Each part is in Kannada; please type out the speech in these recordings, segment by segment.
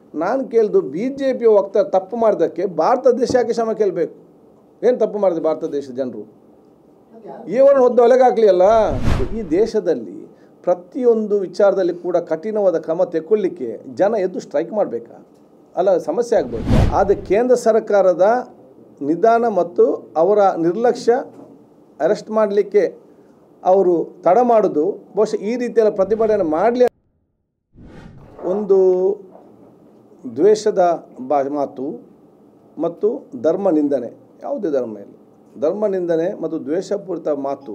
ನಾನು ಕೇಳಿದು ಬಿ ಜೆ ಪಿ ವಕ್ತಾರ ತಪ್ಪು ಮಾಡಿದ್ದಕ್ಕೆ ಭಾರತ ದೇಶ ಯಾಕೆ ಕ್ಷಮೆ ಕೇಳಬೇಕು ಏನು ತಪ್ಪು ಮಾಡಿದೆ ಭಾರತ ದೇಶದ ಜನರು ಇವರನ್ನು ಒದ್ದು ಒಲೆಗಾಕಲಿ ಅಲ್ಲ ಈ ದೇಶದಲ್ಲಿ ಪ್ರತಿಯೊಂದು ವಿಚಾರದಲ್ಲಿ ಕೂಡ ಕಠಿಣವಾದ ಕ್ರಮ ತೆಕ್ಕೊಳ್ಳಿಕ್ಕೆ ಜನ ಎದ್ದು ಸ್ಟ್ರೈಕ್ ಮಾಡಬೇಕಾ ಅಲ್ಲ ಸಮಸ್ಯೆ ಆಗಬೇಕು ಆದರೆ ಕೇಂದ್ರ ಸರ್ಕಾರದ ನಿಧಾನ ಮತ್ತು ಅವರ ನಿರ್ಲಕ್ಷ್ಯ ಅರೆಸ್ಟ್ ಮಾಡಲಿಕ್ಕೆ ಅವರು ತಡ ಮಾಡೋದು ಬಹುಶಃ ಈ ರೀತಿಯೆಲ್ಲ ಪ್ರತಿಭಟನೆ ಮಾಡಲಿ ಒಂದು ದ್ವೇಷದ ಬಾ ಮಾತು ಮತ್ತು ಧರ್ಮ ನಿಂದನೆ ಯಾವುದೇ ಧರ್ಮ ಇಲ್ಲ ಧರ್ಮ ನಿಂದನೆ ಮತ್ತು ದ್ವೇಷಪೂರಿತ ಮಾತು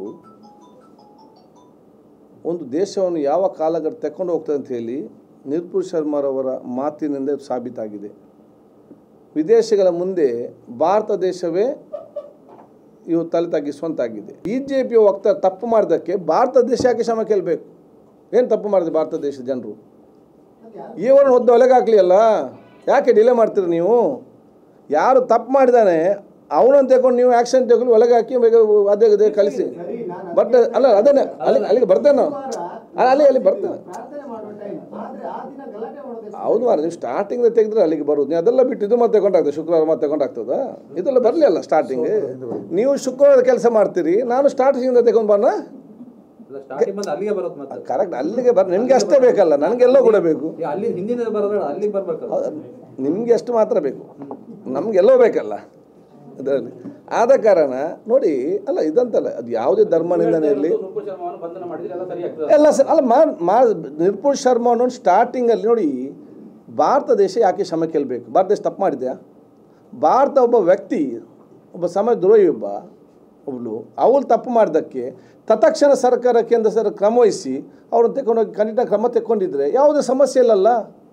ಒಂದು ದೇಶವನ್ನು ಯಾವ ಕಾಲಘಟ್ಟ ತೆಕ್ಕೊಂಡು ಹೋಗ್ತದೆ ಅಂತ ಹೇಳಿ ನಿರ್ಪುಲ್ ಶರ್ಮಾರವರ ಮಾತಿನಿಂದ ಸಾಬೀತಾಗಿದೆ ವಿದೇಶಗಳ ಮುಂದೆ ಭಾರತ ದೇಶವೇ ಇವು ತಲೆ ತಗ್ಗಿಸುವಂತಾಗಿದೆ ಬಿ ಜೆ ಪಿ ವಕ್ತಾರ ತಪ್ಪು ಮಾಡಿದ್ದಕ್ಕೆ ಭಾರತ ದೇಶ ಯಾಕೆ ಕ್ಷಮೆ ಕೇಳಬೇಕು ಏನು ತಪ್ಪು ಮಾಡಿದೆ ಭಾರತ ದೇಶದ ಜನರು ಇವರನ್ನು ಒದ್ದು ಒಲೆಗಾಕಲಿ ಅಲ್ಲ ಯಾಕೆ ಡಿಲೇ ಮಾಡ್ತೀರಿ ನೀವು ಯಾರು ತಪ್ಪು ಮಾಡಿದಾನೆ ಅವನನ್ನು ತಗೊಂಡು ನೀವು ಆ್ಯಕ್ಷನ್ ತಗೊಂಡು ಒಳಗೆ ಹಾಕಿ ಬೇಗ ಅದೇ ಅದೇ ಕಳಿಸಿ ಬಟ್ ಅಲ್ಲ ಅದನ್ನೇ ಅಲ್ಲಿ ಅಲ್ಲಿಗೆ ಬರ್ತೇನೆ ನಾವು ಅಲ್ಲ, ಅಲ್ಲಿ ಅಲ್ಲಿ ಬರ್ತೇನೆ ಪ್ರಾರ್ಥನೆ ಮಾಡುವ ಟೈಮ್ ಆದ್ರೆ ಆ ದಿನ ಗಲಾಟೆ ಮಾಡೋದು ಹೌದು ಮಾರ ನೀವು ಸ್ಟಾರ್ಟಿಂಗ್ ತೆಗೆದ್ರೆ ಅಲ್ಲಿಗೆ ಬರೋದು ನೀವು ಅದೆಲ್ಲ ಬಿಟ್ಟು ಇದು ಮತ್ತೆ ತಗೊಂಡಾಗ್ತದೆ ಶುಕ್ರವಾರ ಮತ್ತೆ ತಗೊಂಡಾಗ್ತದ ಇದೆಲ್ಲ ಬರಲಿ ಅಲ್ಲ ಸ್ಟಾರ್ಟಿಂಗ್ ನೀವು ಶುಕ್ರವಾರ ಕೆಲಸ ಮಾಡ್ತೀರಿ ನಾನು ಸ್ಟಾರ್ಟಿಂಗಿಂದ ತಗೊಂಡು ಬನ್ನ ಸ್ಟಾರ್ಟಿಂಗ್ ಬಂದು ಅಲ್ಲಿಗೆ ಬರೋದು ಮತ್ತೆ ಕರೆಕ್ಟ್ ಅಲ್ಲಿಗೆ ಬರ್ ನಿಮ್ಗೆ ಅಷ್ಟೇ ಬೇಕಲ್ಲ ನನಗೆಲ್ಲ ಕೂಡ ಬೇಕು ಈ ಅಲ್ಲಿ ಹಿಂದಿನ ಬರೋದ್ರ ಅಲ್ಲಿಗೆ ಬರ್ಬೇಕಲ್ಲ ನಿಮಗೆ ಅಷ್ಟು ಮಾತ್ರ ಬೇಕು ನಮಗೆಲ್ಲೋ ಬೇಕಲ್ಲ ಅದರಲ್ಲಿ ಆದ ಕಾರಣ ನೋಡಿ ಅಲ್ಲ ಇದಂತಲ್ಲ ಅದು ಯಾವುದೇ ಧರ್ಮ ನಿಂದನೆ ಇರಲಿ ನುಪುರ್ ಶರ್ಮಾವನ್ನು ಬಂಧನ ಮಾಡಿದ್ರೆ ಎಲ್ಲ ಸರಿ ಆಗ್ತದೆ ಎಲ್ಲ ಸರ್ ಅಲ್ಲ ಮಾ ಮಾ ನಿರ್ಪುಲ್ ಶರ್ಮಾ ಅನ್ನೋನು ಸ್ಟಾರ್ಟಿಂಗಲ್ಲಿ ನೋಡಿ ಭಾರತ ದೇಶ ಯಾಕೆ ಕ್ಷಮೆ ಕೇಳಬೇಕು ಭಾರತ ದೇಶ ತಪ್ಪು ಮಾಡಿದ್ಯಾ ಭಾರತ ಒಬ್ಬ ವ್ಯಕ್ತಿ ಒಬ್ಬ ಸಮಾಜ ದ್ರೋಹಿ ಒಬ್ಬ ಒಬ್ಳು ಅವಳು ತಪ್ಪು ಮಾಡಿದ್ದಕ್ಕೆ ತತ್ಕ್ಷಣ ಸರ್ಕಾರ ಕೇಂದ್ರ ಸರ್ ಕ್ರಮ ವಹಿಸಿ ಅವ್ರನ್ನ ತೆಕೊಂಡೋಗಿ ಖಂಡಿತ ಕ್ರಮ ತೆಕ್ಕೊಂಡಿದ್ರೆ ಯಾವುದೇ ಸಮಸ್ಯೆ ಇಲ್ಲಲ್ಲ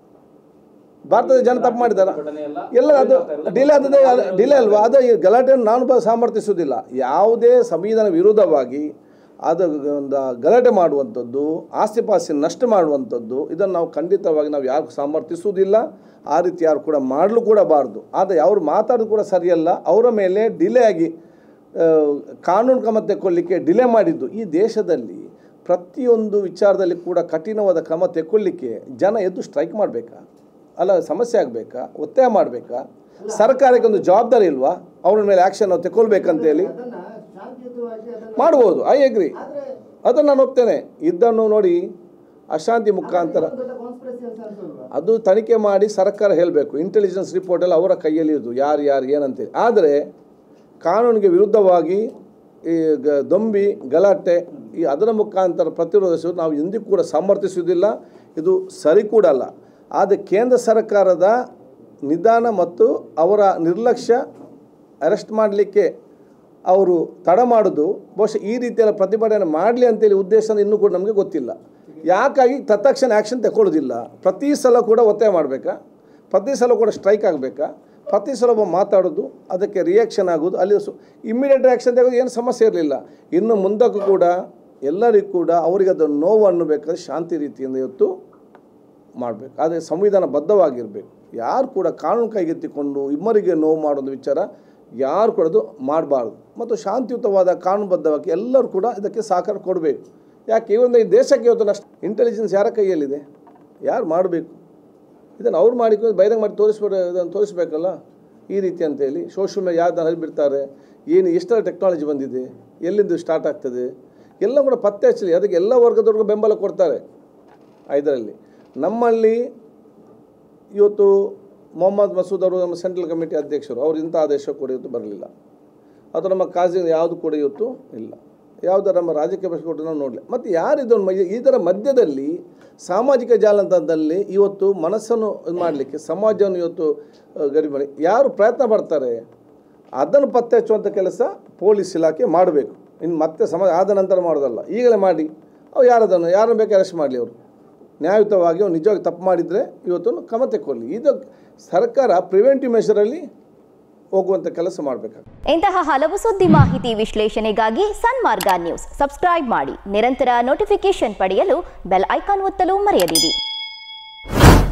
ಭಾರತದ ಜನ ತಪ್ಪು ಮಾಡಿದಾರ ಘಟನೆ ಎಲ್ಲ ಎಲ್ಲ ಅದು ಡಿಲೇ ಆದದೇ ಡಿಲೇ ಅಲ್ವಾ ಅದು ಈ ಗಲಾಟೆಯನ್ನು ನಾನು ಬ- ಸಮರ್ಥಿಸುವುದಿಲ್ಲ ಯಾವುದೇ ಸಂವಿಧಾನ ವಿರುದ್ಧವಾಗಿ ಅದು ಒಂದು ಗಲಾಟೆ ಮಾಡುವಂಥದ್ದು ಆಸ್ತಿ ಪಾಸ್ತಿ ನಷ್ಟ ಮಾಡುವಂಥದ್ದು ಇದನ್ನು ನಾವು ಖಂಡಿತವಾಗಿ ನಾವು ಯಾರು ಸಮರ್ಥಿಸುವುದಿಲ್ಲ ಆ ರೀತಿ ಯಾರು ಕೂಡ ಮಾಡಲು ಕೂಡ ಬಾರ್ದು ಆದರೆ ಅವ್ರು ಮಾತಾಡೋದು ಕೂಡ ಸರಿಯಲ್ಲ ಅವರ ಮೇಲೆ ಡಿಲೇ ಆಗಿ ಆ, ಕಾನೂನು ಕ್ರಮ ತೆಕ್ಕೊಳ್ಳಿಕ್ಕೆ ಡಿಲೇ ಮಾಡಿದ್ದು ಈ ದೇಶದಲ್ಲಿ ಪ್ರತಿಯೊಂದು ವಿಚಾರದಲ್ಲಿ ಕೂಡ ಕಠಿಣವಾದ ಕ್ರಮ ತೆಕ್ಕೊಳ್ಳಿಕ್ಕೆ ಜನ ಎದ್ದು ಸ್ಟ್ರೈಕ್ ಮಾಡಬೇಕಾ ಅಲ್ಲ ಸಮಸ್ಯೆ ಆಗಬೇಕಾ ಒತ್ತಾಯ ಮಾಡಬೇಕಾ ಸರ್ಕಾರಕ್ಕೆ ಒಂದು ಜವಾಬ್ದಾರಿ ಇಲ್ವಾ ಅವ್ರ ಮೇಲೆ ಆ್ಯಕ್ಷನ್ ನಾವು ತೆಕ್ಕೊಳ್ಬೇಕಂತೇಳಿ ಅದನ್ನ ಶಾಂತಿಯುತವಾಗಿ ಅದನ್ನ ಮಾಡ್ಬೋದು ಐ ಅಗ್ರಿ ಆದ್ರೆ ಅದನ್ನು ನಾನು ಒಪ್ತೇನೆ ಇದನ್ನು ನೋಡಿ ಅಶಾಂತಿ ಮುಖಾಂತರ ಒಂದು ದೊಡ್ಡ ಕಾನ್ಸ್ಪಿರಸಿ ಅಂತ ಅನ್ಸಲ್ವಾ ಅದು ತನಿಖೆ ಮಾಡಿ ಸರ್ಕಾರ ಹೇಳಬೇಕು ಇಂಟೆಲಿಜೆನ್ಸ್ ರಿಪೋರ್ಟ್ ಎಲ್ಲ ಅವರ ಕೈಯಲ್ಲಿ ಇರೋದು ಯಾರು ಯಾರು ಏನಂತೇಳಿ ಆದರೆ ಕಾನೂನಿಗೆ ವಿರುದ್ಧವಾಗಿ ಈ ಗ ದೊಂಬಿ ಗಲಾಟೆ ಈ ಅದರ ಮುಖಾಂತರ ಪ್ರತಿರೋಧಿಸುವುದು ನಾವು ಎಂದಿಗೂ ಕೂಡ ಸಮರ್ಥಿಸುವುದಿಲ್ಲ ಇದು ಸರಿ ಕೂಡ ಅಲ್ಲ ಆದರೆ ಕೇಂದ್ರ ಸರ್ಕಾರದ ನಿಧಾನ ಮತ್ತು ಅವರ ನಿರ್ಲಕ್ಷ್ಯ ಅರೆಸ್ಟ್ ಮಾಡಲಿಕ್ಕೆ ಅವರು ತಡ ಮಾಡೋದು ಬಹುಶಃ ಈ ರೀತಿಯೆಲ್ಲ ಪ್ರತಿಭಟನೆ ಮಾಡಲಿ ಅಂತೇಳಿ ಉದ್ದೇಶ ಇನ್ನೂ ಕೂಡ ನಮಗೆ ಗೊತ್ತಿಲ್ಲ ಯಾಕಾಗಿ ತತ್ಕ್ಷಣ ಆ್ಯಕ್ಷನ್ ತಗೊಳ್ಳೋದಿಲ್ಲ ಪ್ರತಿ ಸಲ ಕೂಡ ಒತ್ತಾಯ ಮಾಡಬೇಕಾ ಪ್ರತಿ ಸಲ ಕೂಡ ಸ್ಟ್ರೈಕ್ ಆಗಬೇಕಾ ಪ್ರತಿ ಸಲ ಒಬ್ಬ ಮಾತಾಡೋದು ಅದಕ್ಕೆ ರಿಯಾಕ್ಷನ್ ಆಗೋದು ಅಲ್ಲಿ ಸು ಇಮ್ಮಿಡಿಯೇಟ್ ರಿಯಾಕ್ಷನ್ ತೆಗೆದು ಏನು ಸಮಸ್ಯೆ ಇರಲಿಲ್ಲ ಇನ್ನು ಮುಂದಕ್ಕೂ ಕೂಡ ಎಲ್ಲರಿಗೂ ಕೂಡ ಅವರಿಗೆ ಅದು ನೋವು ಅನ್ನಬೇಕಾದ್ರೆ ಶಾಂತಿ ರೀತಿಯಿಂದ ಇವತ್ತು ಮಾಡಬೇಕು ಆದರೆ ಸಂವಿಧಾನ ಬದ್ಧವಾಗಿರಬೇಕು ಯಾರು ಕೂಡ ಕಾನೂನು ಕೈಗೆತ್ತಿಕೊಂಡು ಇಬ್ಬರಿಗೆ ನೋವು ಮಾಡೋದು ವಿಚಾರ ಯಾರು ಕೂಡ ಅದು ಮಾಡಬಾರ್ದು ಮತ್ತು ಶಾಂತಿಯುತವಾದ ಕಾನೂನುಬದ್ಧವಾಗಿ ಎಲ್ಲರೂ ಕೂಡ ಇದಕ್ಕೆ ಸಹಕಾರ ಕೊಡಬೇಕು ಯಾಕೆ ಈ ಒಂದು ಈ ದೇಶಕ್ಕೆ ಇವತ್ತು ನಷ್ಟ ಇಂಟೆಲಿಜೆನ್ಸ್ ಯಾರ ಕೈಯಲ್ಲಿದೆ ಯಾರು ಮಾಡಬೇಕು ಇದನ್ನು ಅವ್ರು ಮಾಡಿ ಬೈದಂಗೆ ಮಾಡಿ ತೋರಿಸ್ಬಿಡ ಇದನ್ನು ತೋರಿಸ್ಬೇಕಲ್ಲ ಈ ರೀತಿ ಅಂತೇಳಿ ಸೋಷಿಯಲ್ ಮೀಡಿಯಾ ಯಾವ್ದು ಹರಿಬಿಡ್ತಾರೆ ಏನು ಎಷ್ಟೆಲ್ಲ ಟೆಕ್ನಾಲಜಿ ಬಂದಿದೆ ಎಲ್ಲಿಂದ ಸ್ಟಾರ್ಟ್ ಆಗ್ತದೆ ಎಲ್ಲ ಕೂಡ ಪತ್ತೆ ಹಚ್ಚಲಿ ಅದಕ್ಕೆ ಎಲ್ಲ ವರ್ಗದವ್ರಿಗೂ ಬೆಂಬಲ ಕೊಡ್ತಾರೆ ಇದರಲ್ಲಿ ನಮ್ಮಲ್ಲಿ ಇವತ್ತು ಮೊಹಮ್ಮದ್ ಮಸೂದ್ ಅವರು ನಮ್ಮ ಸೆಂಟ್ರಲ್ ಕಮಿಟಿ ಅಧ್ಯಕ್ಷರು ಅವ್ರು ಇಂಥ ಆದೇಶ ಕೂಡ ಇವತ್ತು ಬರಲಿಲ್ಲ ಅಥವಾ ನಮ್ಮ ಕಾಜಿ ಯಾವುದು ಕೂಡ ಇವತ್ತು ಇಲ್ಲ ಯಾವುದರ ನಮ್ಮ ರಾಜಕೀಯ ಪಕ್ಷ ಕೊಟ್ಟು ನಾವು ನೋಡಲಿ ಮತ್ತು ಯಾರು ಇದನ್ನು ಮ- ಇದರ ಮಧ್ಯದಲ್ಲಿ ಸಾಮಾಜಿಕ ಜಾಲತಾಣದಲ್ಲಿ ಇವತ್ತು ಮನಸ್ಸನ್ನು ಇದು ಮಾಡಲಿಕ್ಕೆ ಸಮಾಜವನ್ನು ಇವತ್ತು ಆ, ಗಡಿ ಮಾಡಿ ಯಾರು ಪ್ರಯತ್ನ ಪಡ್ತಾರೆ ಅದನ್ನು ಪತ್ತೆ ಹಚ್ಚುವಂಥ ಕೆಲಸ ಪೊಲೀಸ್ ಇಲಾಖೆ ಮಾಡಬೇಕು ಇನ್ನು ಮತ್ತೆ ಸಮಾಜ ಆದ ನಂತರ ಮಾಡೋದಲ್ಲ ಈಗಲೇ ಮಾಡಿ ಅವ್ರು ಯಾರದನ್ನು ಯಾರನ್ನು ಬೇಕಾದ್ರೆ ಅರೆಸ್ಟ್ ಮಾಡಲಿ ಅವರು ನ್ಯಾಯಯುತವಾಗಿ ಅವ್ರು ನಿಜವಾಗಿ ತಪ್ಪು ಮಾಡಿದರೆ ಇವತ್ತು ಕ್ರಮ ತೆಕ್ಕೊಳ್ಳಿ ಇದು ಸರ್ಕಾರ ಪ್ರಿವೆಂಟಿವ್ ಮೆಷರಲ್ಲಿ ಹೋಗುವಂಥ ಕೆಲಸ ಮಾಡಬೇಕಾಗ್ತದೆ ಇಂತಹ ಹಲವು ಸುದ್ದಿ ಮಾಹಿತಿ ವಿಶ್ಲೇಷಣೆಗಾಗಿ ಸನ್ಮಾರ್ಗ ನ್ಯೂಸ್ ಸಬ್ಸ್ಕ್ರೈಬ್ ಮಾಡಿ ನಿರಂತರ ನೋಟಿಫಿಕೇಶನ್ ಪಡೆಯಲು ಬೆಲ್ ಐಕಾನ್ ಒತ್ತಲು ಮರೆಯದಿರಿ